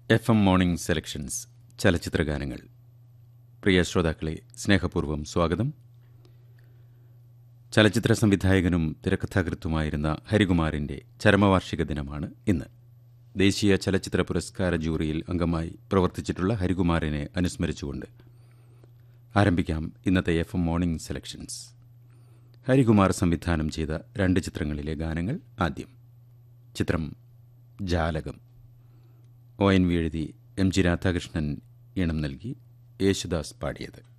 F M morning selections ചലച്ചിത്രഗാനങ്ങൾ പ്രിയ ശ്രോതാക്കളെ സ്നേഹപൂർവ്വം സ്വാഗതം ചലച്ചിത്ര സംവിധായകനും തിരക്കഥാകൃത്തുമായിരുന്ന ഹരികുമാറിന്റെ ചരമവാർഷിക ദിനമാണ് ഇന്ന് ദേശീയ ചലച്ചിത്ര പുരസ്കാര ജൂറിയിൽ അംഗമായി പ്രവർത്തിച്ചിട്ടുള്ള ഹരികുമാറിനെ അനുസ്മരിച്ചുകൊണ്ട് ആരംഭിക്കാം ഇന്നത്തെ F M morning selections Harikumar സംവിധാനം ചെയ്ത രണ്ട് ചിത്രങ്ങളിലെ ഗാനങ്ങൾ ആദ്യം ചിത്രം ജാലകം ഒ എൻ വി എഴുതി എം ജി രാധാകൃഷ്ണൻ ഈണം നൽകി യേശുദാസ് പാടിയത്